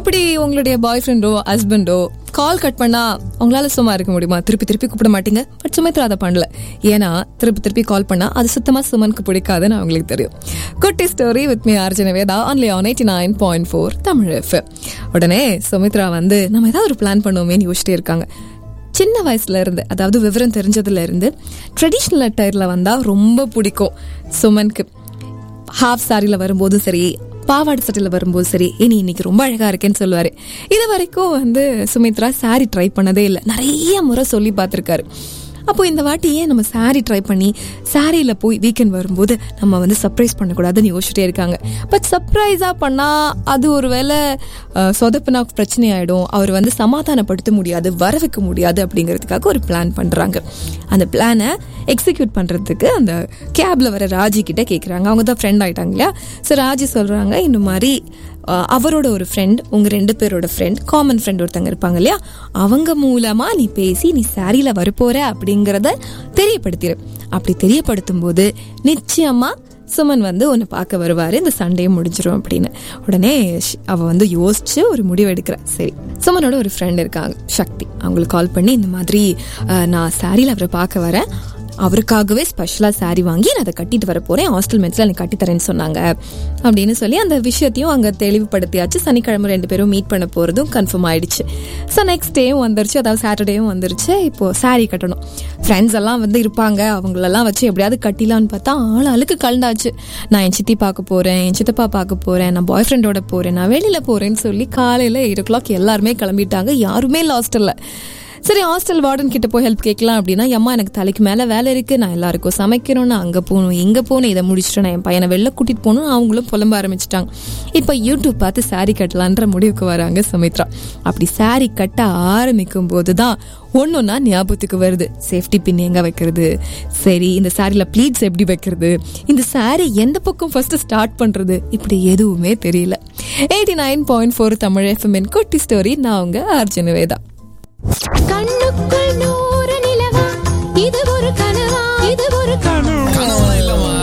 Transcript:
அப்படி உங்களுடைய பாய் ஃப்ரெண்டோ ஹஸ்பண்டோ call cut பண்ணா உங்களால சும்மா இருக்க முடியுமா திருப்பி திருப்பி கூப்பிட மாட்டீங்க பட் சுமித்ரா அதை பண்ணல ஏன்னா திருப்பி திருப்பி கால் பண்ணா அது சுத்தமா சுமனுக்கு பிடிக்காதுன்னு அவங்களுக்கு தெரியும் குட்டி story with me Arjunavedha only on eighty nine point four Tamil FM உடனே சுமித்ரா வந்து நம்ம ஏதாவது ஒரு பிளான் பண்ணுவோமேன்னு யோசிச்சிட்டே இருக்காங்க சின்ன வயசுல இருந்து அதாவது விவரம் தெரிஞ்சதுல இருந்து ட்ரெடிஷ்னல் அட்டையர்ல வந்தா ரொம்ப பிடிக்கும் சுமனுக்கு ஹாஃப் சாரியில் வரும்போதும் சரி பாவாடை சட்டையில் வரும்போது சரி இனி இன்னைக்கு ரொம்ப அழகா இருக்கேன்னு சொல்லுவாரு இது வரைக்கும் வந்து சுமித்ரா சாரி ட்ரை பண்ணதே இல்லை நிறைய முறை சொல்லி பார்த்துருக்காரு அப்போ இந்த வாட்டி ஏன் நம்ம சாரி ட்ரை பண்ணி சாரியில் போய் வீக்கெண்ட் வரும்போது நம்ம வந்து சர்ப்ரைஸ் பண்ணக்கூடாதுன்னு யோசிச்சுட்டே இருக்காங்க பட் சர்ப்ரைஸாக பண்ணால் அது ஒரு வேளை சொதப்புனா பிரச்சனை ஆகிடும் அவர் வந்து சமாதானப்படுத்த முடியாது வர வைக்க முடியாது அப்படிங்கிறதுக்காக ஒரு பிளான் பண்ணுறாங்க அந்த பிளானை எக்ஸிக்யூட் பண்ணுறதுக்கு அந்த கேபில் வர ராஜி கிட்ட கேட்குறாங்க அவங்க தான் ஃப்ரெண்ட் ஆயிட்டாங்க இல்லையா ஸோ ராஜி சொல்கிறாங்க இந்த மாதிரி அஹ், அவரோட ஒரு ஃப்ரெண்ட் உங்க ரெண்டு பேரோட ஃப்ரெண்ட் காமன் ஃப்ரெண்ட் ஒருத்தங்க இருப்பாங்க இல்லையா அவங்க மூலமா நீ பேசி நீ சாரியில வரப்போற அப்படிங்கறத தெரியப்படுத்திடு அப்படி தெரியப்படுத்தும் போது நிச்சயமா சுமன் வந்து உன்னை பார்க்க வருவாரு இந்த சண்டே முடிஞ்சிரும் அப்படின்னு உடனே ஷ்- அவ வந்து யோசிச்சு ஒரு முடிவு எடுக்கிறா சரி சுமனோட ஒரு ஃப்ரெண்ட் இருக்காங்க சக்தி அவங்களுக்கு கால் பண்ணி இந்த மாதிரி அஹ், நான் சாரியில அவரை பார்க்க வரேன் அவருக்காகவே ஸ்பெஷலாக saree வாங்கி நான் அதை கட்டிட்டு வர போறேன் ஹாஸ்டல் மெட்ஸில் எனக்கு கட்டித்தரேன்னு சொன்னாங்க அப்படின்னு சொல்லி அந்த விஷயத்தையும் அங்கே தெளிவுபடுத்தியாச்சு சனிக்கிழமை ரெண்டு பேரும் மீட் பண்ண போகிறதும் கன்ஃபார்ம் ஆயிடுச்சு ஸோ நெக்ஸ்ட் டேவும் வந்துருச்சு அதாவது சாட்டர்டேவும் வந்துருச்சு இப்போ saree கட்டணும் ஃப்ரெண்ட்ஸ் எல்லாம் வந்து இருப்பாங்க அவங்களெல்லாம் வச்சு எப்படியாவது கட்டிலான்னு பார்த்தா ஆள் அழுக்கு கலண்டாச்சு நான் என் சித்தி பார்க்க போறேன் என் சித்தப்பா பார்க்க போறேன் நான் பாய் ஃப்ரெண்டோட போறேன் நான் வெளியில போறேன்னு சொல்லி காலையில எயிட் ஓ கிளாக் எல்லாருமே கிளம்பிட்டாங்க யாருமே லாஸ்ட் இல்லை சரி ஹாஸ்டல் வார்டன் கிட்ட போய் ஹெல்ப் கேட்கலாம் அப்படின்னா அம்மா எனக்கு தலைக்கு மேல வேலை இருக்கு நான் எல்லாருக்கும் சமைக்கணும் நான் அங்க போகணும் இங்க போகணும் இதை முடிச்சுட்டு நான் என் பையனை வெளில கூட்டிட்டு போகணும் அவங்களும் புலம்ப ஆரம்பிச்சிட்டாங்க இப்ப யூடியூப் பார்த்து saree கட்டலான்ற முடிவுக்கு வராங்க சுமித்ரா அப்படி saree கட்ட ஆரம்பிக்கும் போதுதான் ஒன்னொன்னா ஞாபகத்துக்கு வருது சேஃப்டி பின் எங்க வைக்கிறது சரி இந்த சாரில ப்ளீட்ஸ் எப்படி வைக்கிறது இந்த saree எந்த பக்கம் ஃபர்ஸ்ட் ஸ்டார்ட் பண்றது இப்படி எதுவுமே தெரியல eighty nine point four Tamil FM குட்டி ஸ்டோரி நான் உங்க அர்ஜுன வேதா கண்ணுக்குள் நூறு நிலவா இது ஒரு கனவா இது ஒரு கனவா கனவா இல்லம்மா